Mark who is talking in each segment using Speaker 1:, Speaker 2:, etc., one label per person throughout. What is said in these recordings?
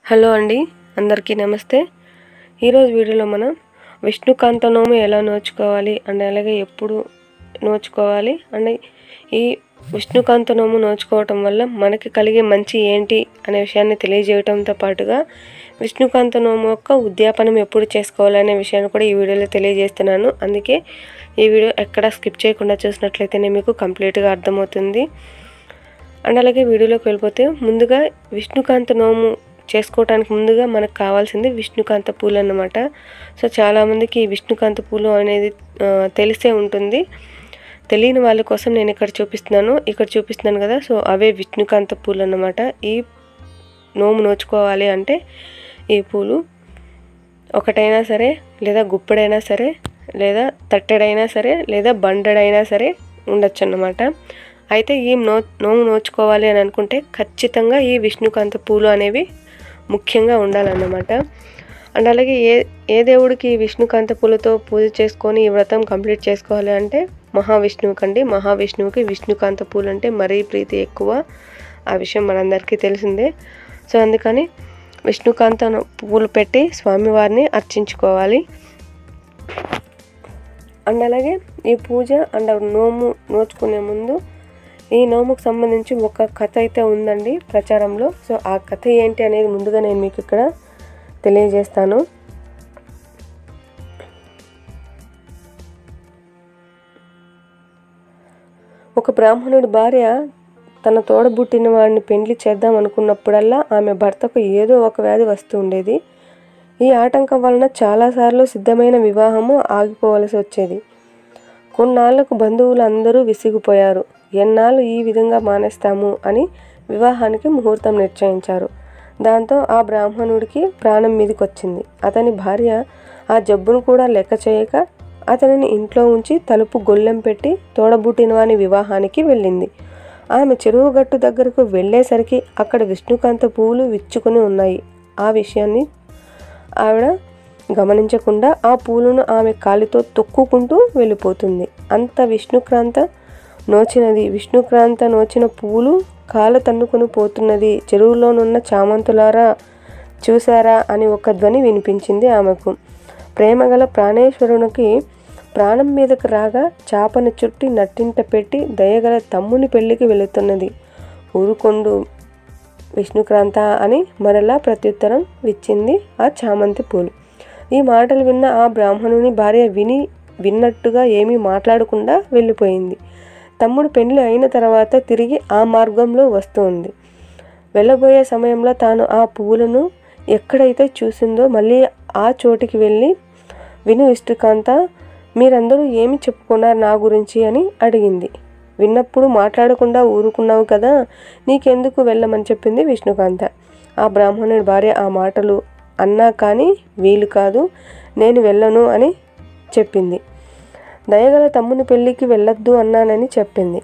Speaker 1: hello అండి అందరికీ నమస్తే ఈరోజు వీడియోలో మనం విష్ణుకాంత నోము ఎలా నోచుకోవాలి అండ్ అలాగే ఎప్పుడు నోచుకోవాలి అండ్ ఈ విష్ణుకాంత నోము నోచుకోవటం వల్ల మనకి కలిగే మంచి ఏంటి అనే విషయాన్ని తెలియజేయటంతో పాటుగా విష్ణుకాంత నోము యొక్క ఉద్యాపనం ఎప్పుడు చేసుకోవాలి అనే విషయాన్ని కూడా ఈ వీడియోలో తెలియజేస్తున్నాను అందుకే ఈ వీడియో ఎక్కడ స్కిప్ చేయకుండా చూసినట్లయితేనే మీకు కంప్లీట్గా అర్థమవుతుంది అండ్ అలాగే వీడియోలోకి వెళ్ళిపోతే ముందుగా విష్ణుకాంత నోము చేసుకోవటానికి ముందుగా మనకు కావాల్సింది విష్ణుకాంత పూలు అన్నమాట సో చాలామందికి ఈ విష్ణుకాంత పూలు అనేది ఆ, తెలిసే ఉంటుంది తెలియని వాళ్ళ కోసం నేను ఇక్కడ చూపిస్తున్నాను ఇక్కడ చూపిస్తున్నాను కదా సో అవే విష్ణుకాంత పూలు అన్నమాట ఈ నోము నోచుకోవాలి అంటే ఈ పూలు ఒకటైనా సరే లేదా గుప్పెడైనా సరే లేదా తట్టెడైనా సరే లేదా బండెడైనా సరే ఉండొచ్చు అన్నమాట అయితే ఈ నో నోము నోచుకోవాలి అని అనుకుంటే ఖచ్చితంగా ఈ విష్ణుకాంత పూలు అనేవి ముఖ్యంగా ఉండాలన్నమాట అండ్ అలాగే ఏ ఏ దేవుడికి ఈ విష్ణుకాంత పూలతో పూజ చేసుకొని ఈ వ్రతం కంప్లీట్ చేసుకోవాలి అంటే మహావిష్ణువుకి అండి మహావిష్ణువుకి విష్ణుకాంత పూలు అంటే మరీ ప్రీతి ఎక్కువ ఆ విషయం మనందరికీ తెలిసిందే సో అందుకని విష్ణుకాంత పూలు పెట్టి స్వామివారిని అర్చించుకోవాలి అండ్ అలాగే ఈ పూజ అండ్ నోము నోచుకునే ముందు ఈ నోముకు సంబంధించి ఒక కథ అయితే ఉందండి ప్రచారంలో సో ఆ కథ ఏంటి అనేది ముందుగా నేను మీకు ఇక్కడ తెలియజేస్తాను ఒక బ్రాహ్మణుడి భార్య తన తోడబుట్టిన వాడిని పెండ్లి చేద్దాం అనుకున్నప్పుడల్లా ఆమె భర్తకు ఏదో ఒక వ్యాధి వస్తూ ఉండేది ఈ ఆటంకం వలన చాలాసార్లు సిద్ధమైన వివాహము ఆగిపోవలసి వచ్చేది కొన్నాళ్లకు బంధువులు అందరూ విసిగిపోయారు ఎన్నాళ్ళు ఈ విధంగా మానేస్తాము అని వివాహానికి ముహూర్తం నిశ్చయించారు దాంతో ఆ బ్రాహ్మణుడికి ప్రాణం మీదకి వచ్చింది అతని భార్య ఆ జబ్బును కూడా లెక్క చేయక అతనిని ఇంట్లో ఉంచి తలుపు గొల్లెం పెట్టి తోడబుట్టిన వాని వివాహానికి వెళ్ళింది ఆమె చెరువు గట్టు దగ్గరకు వెళ్ళేసరికి అక్కడ విష్ణుకాంత పువ్వులు విచ్చుకుని ఉన్నాయి ఆ విషయాన్ని ఆవిడ గమనించకుండా ఆ పూలను ఆమె కాలితో తొక్కుకుంటూ వెళ్ళిపోతుంది అంత విష్ణుక్రాంత నోచినది విష్ణుక్రాంత నోచిన పూలు కాలు తన్నుకొని పోతున్నది చెరువులోనున్న చామంతులారా చూశారా అని ఒక ధ్వని వినిపించింది ఆమెకు ప్రేమగల ప్రాణేశ్వరునికి ప్రాణం మీదకు రాగా చాపను చుట్టి నట్టింట పెట్టి దయగల తమ్ముని పెళ్లికి వెళుతున్నది ఊరుకొండు విష్ణుక్రాంత అని మరలా ప్రత్యుత్తరం ఇచ్చింది ఆ చామంతి పూలు ఈ మాటలు విన్న ఆ బ్రాహ్మణుని భార్య విని విన్నట్టుగా ఏమీ మాట్లాడకుండా వెళ్ళిపోయింది తమ్ముడు పెళ్లి అయిన తర్వాత తిరిగి ఆ మార్గంలో వస్తుంది వెళ్ళబోయే సమయంలో తాను ఆ పువ్వులను ఎక్కడైతే చూసిందో మళ్ళీ ఆ చోటికి వెళ్ళి విను విష్ణుకాంత మీరందరూ ఏమి చెప్పుకున్నారు నా గురించి అని అడిగింది విన్నప్పుడు మాట్లాడకుండా ఊరుకున్నావు కదా నీకెందుకు వెళ్ళమని చెప్పింది విష్ణుకాంత ఆ బ్రాహ్మణుడి భార్య ఆ మాటలు అన్నా కానీ వీలు కాదు నేను వెళ్ళను అని చెప్పింది దయగల తమ్ముని పెళ్ళికి వెళ్ళొద్దు అన్నానని చెప్పింది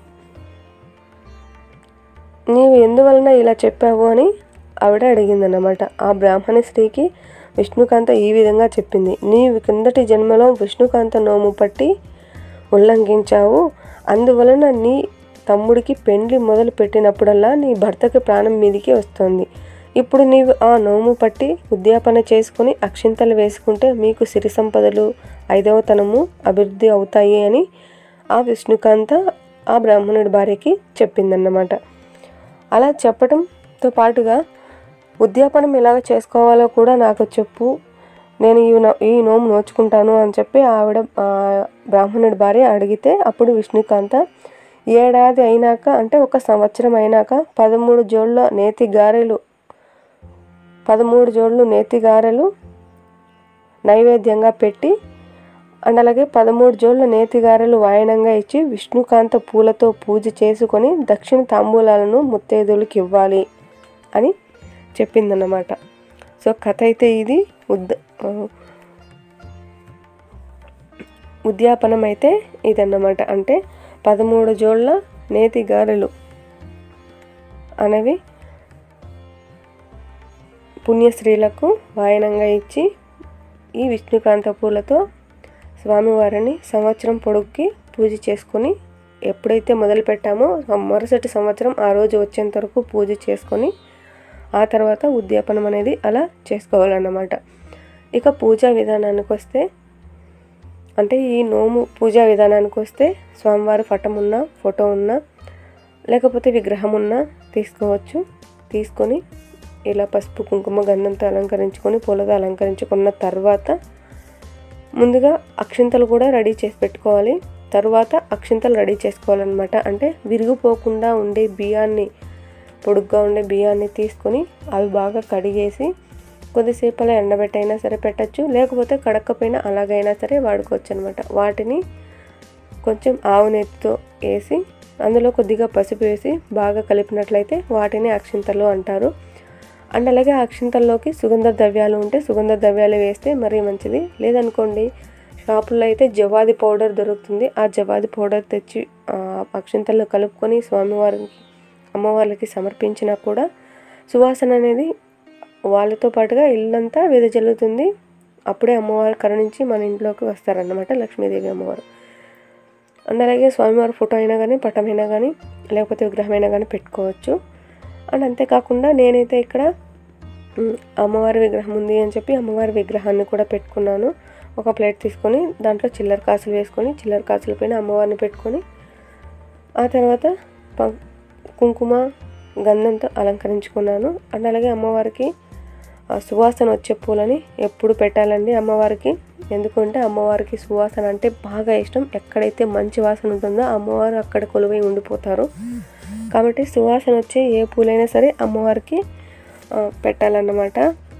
Speaker 1: నీవు ఎందువలన ఇలా చెప్పావు అని ఆవిడ అడిగిందన్నమాట ఆ బ్రాహ్మణ స్త్రీకి విష్ణుకాంత ఈ విధంగా చెప్పింది నీవు కిందటి జన్మలో విష్ణుకాంత నోము పట్టి ఉల్లంఘించావు అందువలన నీ తమ్ముడికి పెండ్లి మొదలు పెట్టినప్పుడల్లా నీ భర్తకి ప్రాణం మీదికి వస్తుంది ఇప్పుడు నీవు ఆ నోము పట్టి ఉద్యాపన చేసుకుని అక్షింతలు వేసుకుంటే మీకు సిరి సంపదలు ఐదవతనము అభివృద్ధి అవుతాయి అని ఆ విష్ణుకాంత ఆ బ్రాహ్మణుడి భార్యకి చెప్పిందన్నమాట అలా చెప్పడంతో పాటుగా ఉద్యాపనం ఎలాగ చేసుకోవాలో కూడా నాకు చెప్పు నేను ఈ నో- ఈ నోము నోచుకుంటాను అని చెప్పి ఆవిడ ఆ, బ్రాహ్మణుడి భార్య అడిగితే అప్పుడు విష్ణుకాంత ఏడాది అయినాక అంటే ఒక సంవత్సరం అయినాక పదమూడు జోళ్ళ నేతి గారెలు పదమూడు జోళ్ళు నేతి గారెలు నైవేద్యంగా పెట్టి అండ్ అలాగే పదమూడు జోళ్ళ నేతి గారెలు వాయనంగా ఇచ్చి విష్ణుకాంత పూలతో పూజ చేసుకొని దక్షిణ తాంబూలాలను ముత్తైదువులకి ఇవ్వాలి అని చెప్పిందన్నమాట సో కథ అయితే ఇది ఉద్ ఉద్యాపనం అయితే ఇదన్నమాట అంటే పదమూడు జోళ్ళ నేతి గారెలు అనేవి పుణ్యశ్రీలకు వాయనంగా ఇచ్చి ఈ విష్ణుకాంత పూలతో స్వామివారిని సంవత్సరం పొడుగుకి పూజ చేసుకొని ఎప్పుడైతే మొదలు పెట్టామో ఆ మరుసటి సంవత్సరం ఆ రోజు వచ్చేంత వరకు పూజ చేసుకొని ఆ తర్వాత ఉద్యాపనం అనేది అలా చేసుకోవాలన్నమాట ఇక పూజా విధానానికి వస్తే అంటే ఈ నోము పూజా విధానానికి వస్తే స్వామివారి పటం ఉన్న ఫోటో ఉన్న లేకపోతే విగ్రహం ఉన్న తీసుకోవచ్చు తీసుకొని ఇలా పసుపు కుంకుమ గంధంతో అలంకరించుకొని పూలతో అలంకరించుకున్న తర్వాత ముందుగా అక్షింతలు కూడా రెడీ చేసి పెట్టుకోవాలి తర్వాత అక్షింతలు రెడీ చేసుకోవాలన్నమాట అంటే విరిగిపోకుండా ఉండే బియ్యాన్ని పొడుగ్గా ఉండే బియ్యాన్ని తీసుకొని అవి బాగా కడిగేసి కొద్దిసేపు అలా ఎండబెట్టైనా సరే పెట్టచ్చు లేకపోతే కడక్కపోయినా అలాగైనా సరే వాడుకోవచ్చు అనమాట వాటిని కొంచెం ఆవు నెత్తితో వేసి అందులో కొద్దిగా పసుపు వేసి బాగా కలిపినట్లయితే వాటిని అక్షింతలు అంటారు అండ్ అలాగే ఆ అక్షింతల్లోకి సుగంధ ద్రవ్యాలు ఉంటే సుగంధ ద్రవ్యాలు వేస్తే మరీ మంచిది లేదనుకోండి షాపుల్లో అయితే జవాది పౌడర్ దొరుకుతుంది ఆ జవాది పౌడర్ తెచ్చి ఆ, అక్షింతల్లో కలుపుకొని స్వామివారికి అమ్మవార్లకి సమర్పించినా కూడా సువాసన అనేది వాళ్ళతో పాటుగా ఇల్లంతా వెదజల్లుతుంది అప్పుడే అమ్మవారు కరుణించి మన ఇంట్లోకి వస్తారన్నమాట లక్ష్మీదేవి అమ్మవారు అండ్ అలాగే స్వామివారి ఫోటో అయినా కానీ పటం అయినా కానీ లేకపోతే విగ్రహం అయినా కానీ పెట్టుకోవచ్చు అండ్ అంతేకాకుండా నేనైతే ఇక్కడ ఉమ్, అమ్మవారి విగ్రహం ఉంది అని చెప్పి అమ్మవారి విగ్రహాన్ని కూడా పెట్టుకున్నాను ఒక ప్లేట్ తీసుకొని దాంట్లో చిల్లర కాసులు వేసుకొని చిల్లర కాసుల పైన అమ్మవారిని పెట్టుకొని ఆ తర్వాత పం- కుంకుమ గంధంతో అలంకరించుకున్నాను అండ్ అలాగే అమ్మవారికి ఆ సువాసన వచ్చే పూలని ఎప్పుడు పెట్టాలండి అమ్మవారికి ఎందుకంటే అమ్మవారికి సువాసన అంటే బాగా ఇష్టం ఎక్కడైతే మంచి వాసన ఉంటుందో అమ్మవారు అక్కడ కొలువై ఉండిపోతారు కాబట్టి సువాసన వచ్చే ఏ పూలైనా సరే అమ్మవారికి ఆ, పెట్టాలన్నమాట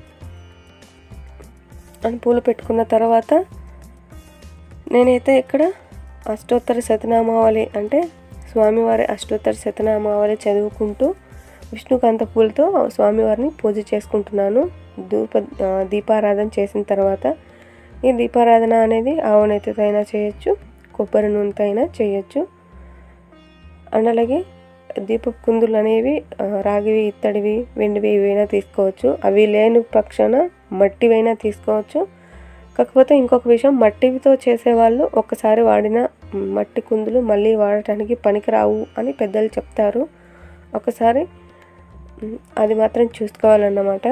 Speaker 1: అని పూలు పెట్టుకున్న తర్వాత నేనైతే ఇక్కడ అష్టోత్తర శతనామావళి అంటే స్వామివారి అష్టోత్తర శతనామావళి చదువుకుంటూ విష్ణుకాంత పూలతో స్వామివారిని పూజ చేసుకుంటున్నాను ధూప ఆ, దీపారాధన చేసిన తర్వాత ఈ దీపారాధన అనేది ఆవు నెత్తితో అయినా చేయొచ్చు కొబ్బరి నూనెతో అయినా చేయొచ్చు అండ్ అలాగే దీపపు కుందులు అనేవి ఆ, రాగివి ఇత్తడివి వెండివి ఇవైనా తీసుకోవచ్చు అవి లేని పక్షాన మట్టివైనా తీసుకోవచ్చు కాకపోతే ఇంకొక విషయం మట్టితో చేసేవాళ్ళు ఒక్కసారి వాడిన మట్టి కుందులు మళ్ళీ వాడటానికి పనికిరావు అని పెద్దలు చెప్తారు ఒకసారి ఉమ్, అది మాత్రం చూసుకోవాలన్నమాట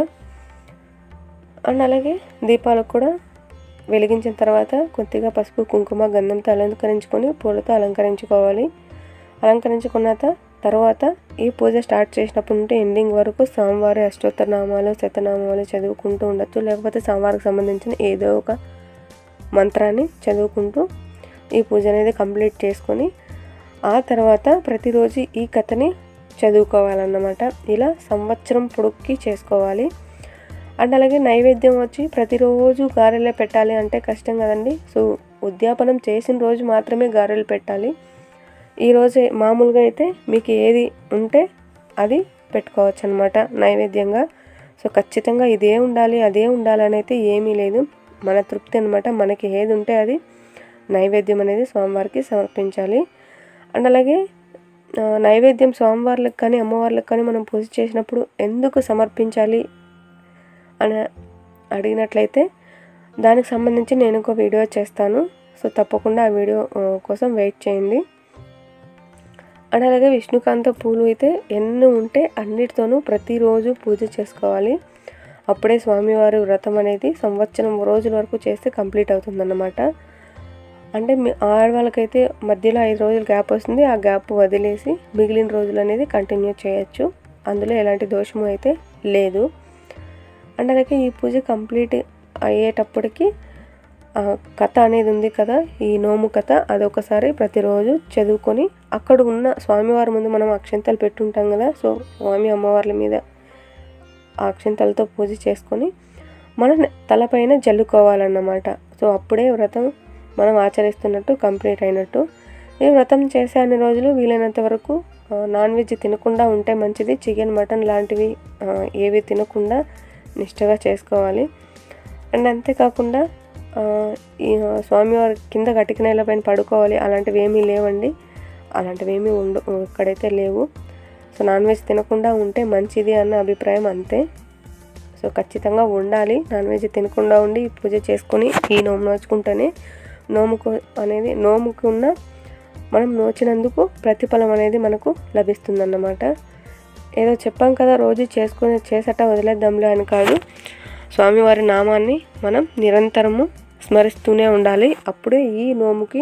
Speaker 1: అండ్ అలాగే దీపాలకు కూడా వెలిగించిన తర్వాత కొద్దిగా పసుపు కుంకుమ గంధంతో అలంకరించుకొని పూలతో అలంకరించుకోవాలి అలంకరించుకున్న తర్వాత ఈ పూజ స్టార్ట్ చేసినప్పటి నుండి ఎండింగ్ వరకు స్వామివారి అష్టోత్తర నామాలు శతనామాలు చదువుకుంటూ ఉండొచ్చు లేకపోతే స్వామివారికి సంబంధించిన ఏదో ఒక మంత్రాన్ని చదువుకుంటూ ఈ పూజ అనేది కంప్లీట్ చేసుకొని ఆ తర్వాత ప్రతిరోజు ఈ కథని చదువుకోవాలన్నమాట ఇలా సంవత్సరం పొడుక్కి చేసుకోవాలి అండ్ అలాగే నైవేద్యం వచ్చి ప్రతిరోజు గారెలే పెట్టాలి అంటే కష్టం కదండి సో ఉద్యాపనం చేసిన రోజు మాత్రమే గారెలు పెట్టాలి ఈ రోజే మామూలుగా అయితే మీకు ఏది ఉంటే అది పెట్టుకోవచ్చు అనమాట నైవేద్యంగా సో ఖచ్చితంగా ఇదే ఉండాలి అదే ఉండాలి అని అయితే ఏమీ లేదు మన తృప్తి అనమాట మనకి ఏది ఉంటే అది నైవేద్యం అనేది స్వామివారికి సమర్పించాలి అండ్ అలాగే ఆ, నైవేద్యం స్వామివార్లకు కానీ అమ్మవార్లకు కానీ మనం పూజ చేసినప్పుడు ఎందుకు సమర్పించాలి అని అడిగినట్లయితే దానికి సంబంధించి నేను ఒక వీడియో చేస్తాను సో తప్పకుండా ఆ వీడియో ఆ, కోసం వెయిట్ చేయండి అండ్ అలాగే విష్ణుకాంత పూలు అయితే ఎన్ని ఉంటే అన్నిటితోనూ ప్రతిరోజు పూజ చేసుకోవాలి అప్పుడే స్వామివారి వ్రతం అనేది సంవత్సరం రోజుల వరకు చేస్తే కంప్లీట్ అవుతుందన్నమాట అంటే మీ ఆడవాళ్ళకైతే మధ్యలో ఐదు రోజులు గ్యాప్ వస్తుంది ఆ గ్యాప్ వదిలేసి మిగిలిన రోజులు అనేది కంటిన్యూ చేయొచ్చు అందులో ఎలాంటి దోషము అయితే లేదు అండ్ అలాగే ఈ పూజ కంప్లీట్ అయ్యేటప్పటికి ఆ కథ అనేది ఉంది కదా ఈ నోము కథ అదొకసారి ప్రతిరోజు చదువుకొని అక్కడ ఉన్న స్వామివారి ముందు మనం అక్షంతలు పెట్టుంటాం కదా సో స్వామి అమ్మవార్ల మీద ఆ అక్షంతలతో పూజ చేసుకొని మన తలపైన జల్లుకోవాలన్నమాట సో అప్పుడే వ్రతం మనం ఆచరిస్తున్నట్టు కంప్లీట్ అయినట్టు ఈ వ్రతం చేసే అన్ని రోజులు వీలైనంత వరకు ఆ, నాన్ వెజ్ తినకుండా ఉంటే మంచిది చికెన్ మటన్ లాంటివి ఆ, ఏవి తినకుండా నిష్టగా చేసుకోవాలి అండ్ అంతేకాకుండా ఆ, ఈ స్వామివారి కింద కటిక నేలపైన పడుకోవాలి అలాంటివి ఏమీ లేవండి అలాంటివి ఏమీ ఉండు ఇక్కడైతే లేవు సో నాన్ వెజ్ తినకుండా ఉంటే మంచిది అన్న అభిప్రాయం అంతే సో ఖచ్చితంగా ఉండాలి నాన్ వెజ్ తినకుండా ఉండి పూజ చేసుకొని ఈ నోము నోచుకుంటేనే నోముకు అనేది నోముకు ఉన్న మనం నోచినందుకు ప్రతిఫలం అనేది మనకు లభిస్తుందన్నమాట ఏదో చెప్పాం కదా రోజు చేసుకుని చేసట వదిలేద్దాంలే అని కాదు స్వామివారి నామాన్ని మనం నిరంతరము స్మరిస్తూనే ఉండాలి అప్పుడే ఈ నోముకి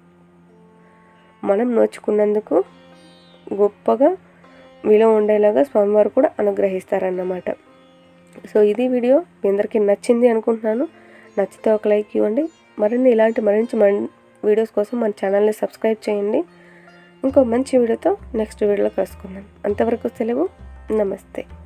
Speaker 1: మనం నోచుకున్నందుకు గొప్పగా విలువ ఉండేలాగా స్వామివారు కూడా అనుగ్రహిస్తారన్నమాట సో ఇది వీడియో మీ అందరికీ నచ్చింది అనుకుంటున్నాను నచ్చితే ఒక లైక్ ఇవ్వండి మరిన్ని ఇలాంటి మరించి మన వీడియోస్ కోసం మన ఛానల్ని సబ్స్క్రైబ్ చేయండి ఇంకో మంచి వీడియోతో నెక్స్ట్ వీడియోలో కలుసుకుందాం అంతవరకు సెలవు నమస్తే